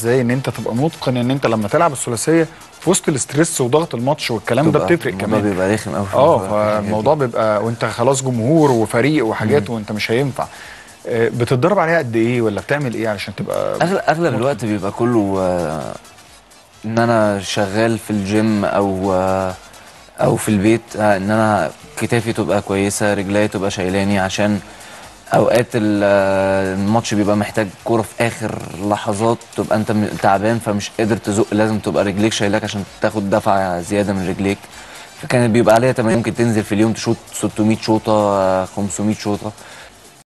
ازاي ان انت تبقى متقن ان انت لما تلعب الثلاثيه في وسط الاسترس وضغط الماتش والكلام ده تبقى بتفرق الموضوع كمان بيبقى رخم قوي اه فالموضوع بيبقى وانت خلاص جمهور وفريق وحاجات وانت مش هينفع آه، بتتدرب عليها قد ايه ولا بتعمل ايه علشان تبقى اغلب اغلب الوقت بيبقى كله آه، ان انا شغال في الجيم او آه، او في البيت آه، ان انا كتافي تبقى كويسه رجلي تبقى شايلاني عشان اوقات ال- آه، الماتش بيبقى محتاج كوره في اخر لحظات تبقى انت م- تعبان فمش قادر تزق لازم تبقى رجليك شايلاك عشان تاخد دفعه زياده من رجليك فكانت بيبقى عليها تمارين ممكن تنزل في اليوم تشوط 600 شوطه آه، 500 شوطه